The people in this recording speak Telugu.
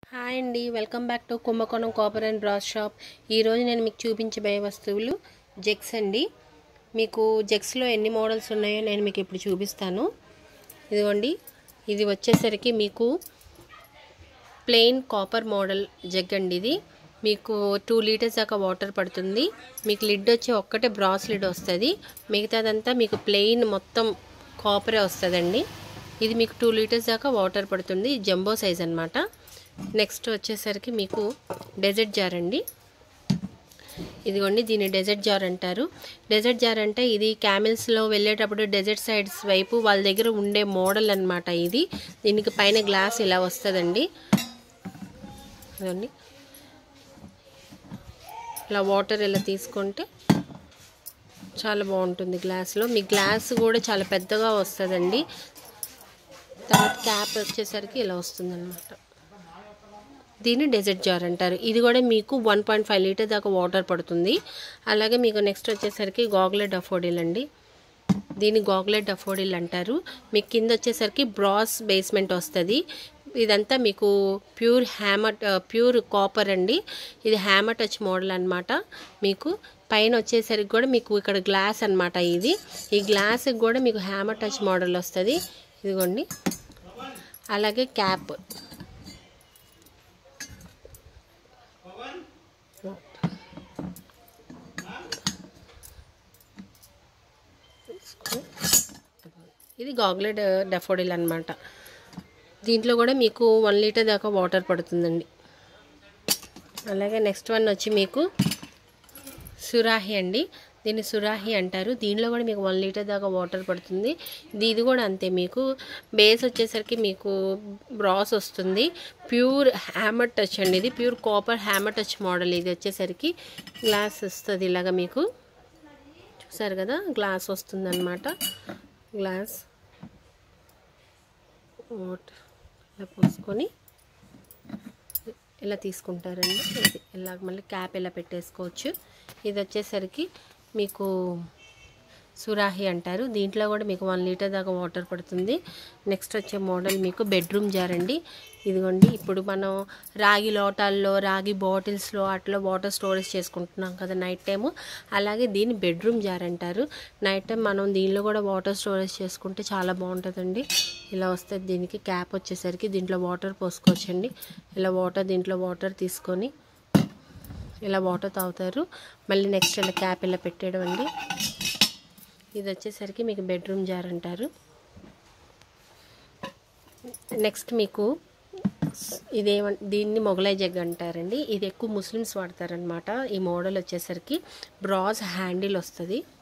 హాయ్ అండి welcome back to Kumbakonam copper and brass shop ఈరోజు నేను మీకు చూపించబోయే వస్తువులు జెక్స్ అండి మీకు జెక్స్లో ఎన్ని మోడల్స్ ఉన్నాయో నేను మీకు ఇప్పుడు చూపిస్తాను ఇదిగోండి ఇది వచ్చేసరికి మీకు ప్లెయిన్ కాపర్ మోడల్ జగ్ అండి ఇది మీకు టూ లీటర్స్ దాకా వాటర్ పడుతుంది మీకు లిడ్ వచ్చి ఒక్కటే బ్రాస్ లిడ్ వస్తుంది మిగతాదంతా మీకు ప్లెయిన్ మొత్తం కాపరే వస్తుందండి ఇది మీకు టూ లీటర్స్ దాకా వాటర్ పడుతుంది జంబో సైజ్ అనమాట నెక్స్ట్ వచ్చేసరికి మీకు డెజర్ట్ జార్ అండి ఇదిగోండి దీన్ని డెజర్ట్ జార్ అంటారు డెజర్ట్ జార్ అంటే ఇది క్యామిల్స్లో వెళ్ళేటప్పుడు డెజర్ట్ సైడ్స్ వైపు వాళ్ళ దగ్గర ఉండే మోడల్ అనమాట ఇది దీనికి పైన గ్లాస్ ఇలా వస్తుందండి అదండి ఇలా వాటర్ ఇలా తీసుకుంటే చాలా బాగుంటుంది గ్లాస్లో మీ గ్లాస్ కూడా చాలా పెద్దగా వస్తుందండి తర్వాత క్యాప్ వచ్చేసరికి ఇలా వస్తుందన్నమాట దీన్ని డెజర్ట్ జార్ అంటారు ఇది కూడా మీకు వన్ పాయింట్ ఫైవ్ లీటర్ దాకా వాటర్ పడుతుంది అలాగే మీకు నెక్స్ట్ వచ్చేసరికి గాగ్లెట్ డఫోడిల్ అండి దీన్ని గాగ్లెట్ డఫోడిల్ అంటారు మీకు కింద వచ్చేసరికి బ్రాస్ బేస్మెంట్ వస్తుంది ఇదంతా మీకు ప్యూర్ హ్యామర్ ప్యూర్ కాపర్ అండి ఇది హ్యామర్ టచ్ మోడల్ అనమాట మీకు పైన వచ్చేసరికి కూడా మీకు ఇక్కడ గ్లాస్ అనమాట ఇది ఈ గ్లాస్కి కూడా మీకు హ్యామర్ టచ్ మోడల్ వస్తుంది ఇదిగోండి అలాగే క్యాప్ ఇది గాగ్లెట్ డెఫోడిల్ అనమాట దీంట్లో కూడా మీకు వన్ లీటర్ దాకా వాటర్ పడుతుందండి అలాగే నెక్స్ట్ వన్ వచ్చి మీకు సురాహి అండి దీన్ని సురాహి అంటారు దీనిలో కూడా మీకు వన్ లీటర్ దాకా వాటర్ పడుతుంది ఇది ఇది కూడా అంతే మీకు బేస్ వచ్చేసరికి మీకు బ్రాస్ వస్తుంది ప్యూర్ హ్యామర్ టచ్ అండి ఇది pure copper hammer touch model ఇది వచ్చేసరికి గ్లాస్ వస్తుంది ఇలాగా మీకు చూసారు కదా గ్లాస్ వస్తుందన్నమాట గ్లాస్ వాటర్ ఇలా పోసుకొని ఇలా తీసుకుంటారండి ఇది ఇలా మళ్ళీ క్యాప్ ఇలా పెట్టేసుకోవచ్చు ఇది వచ్చేసరికి మీకు సురాహి అంటారు దీంట్లో కూడా మీకు వన్ లీటర్ దాకా వాటర్ పడుతుంది నెక్స్ట్ వచ్చే మోడల్ మీకు బెడ్రూమ్ జార్ అండి ఇదిగోండి ఇప్పుడు మనం రాగి లోటాల్లో రాగి బాటిల్స్లో అట్లా వాటర్ స్టోరేజ్ చేసుకుంటున్నాం కదా నైట్ టైము అలాగే దీన్ని బెడ్రూమ్ జార్ అంటారు నైట్ టైం మనం దీనిలో కూడా వాటర్ స్టోరేజ్ చేసుకుంటే చాలా బాగుంటుందండి ఇలా వస్తుంది దీనికి క్యాప్ వచ్చేసరికి దీంట్లో వాటర్ పోసుకోవచ్చండి ఇలా వాటర్ దీంట్లో వాటర్ తీసుకొని ఇలా వాటర్ తాగుతారు మళ్ళీ నెక్స్ట్ ఇలా క్యాప్ ఇలా పెట్టేయడం అండి ఇది వచ్చేసరికి మీకు బెడ్రూమ్ జార్ అంటారు నెక్స్ట్ మీకు ఇదేమ దీన్ని మొగలై జగ్ అంటారండి ఇది ఎక్కువ ముస్లిమ్స్ వాడతారనమాట ఈ మోడల్ వచ్చేసరికి బ్రాస్ హ్యాండిల్ వస్తుంది